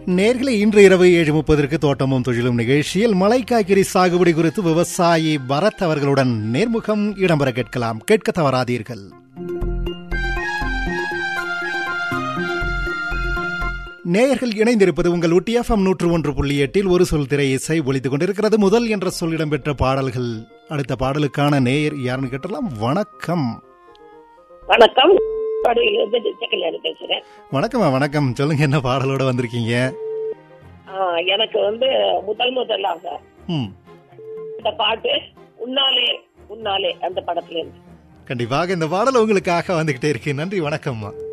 நேர்களை இன்று இரவு ஏழு முப்பதற்கு தோட்டமும் தொழிலும் நிகழ்ச்சியில் மலைக்காய்கறி சாகுபடி குறித்து விவசாயி பரத் அவர்களுடன் நேர்முகம் இடம்பெற கேட்கலாம் கேட்க தவறாதீர்கள் நேயர்கள் இணைந்திருப்பது உங்கள் ஊட்டி எஃப்எம் நூற்று ஒன்று புள்ளி எட்டில் ஒரு சொல் திரை இசை ஒலித்துக் கொண்டிருக்கிறது முதல் என்ற சொல் இடம்பெற்ற பாடல்கள் அடுத்த பாடலுக்கான நேயர் யாருன்னு கேட்டலாம் வணக்கம் வணக்கம் படுகையிலிருந்து நிச்சயக்கல்யாணி பேசுறேன் வணக்கம்மா வணக்கம் சொல்லுங்க என்ன பாடலோட வந்திருக்கீங்க ஆ, எனக்கு வந்து முதல் முதலாக ம் இந்த பாட்டு உன்னாலே உன்னாலே அந்த படத்துல இருந்து கண்டிப்பாக இந்த பாடல் உங்களுக்காக வந்துகிட்டே இருக்கு நன்றி வணக்கம்மா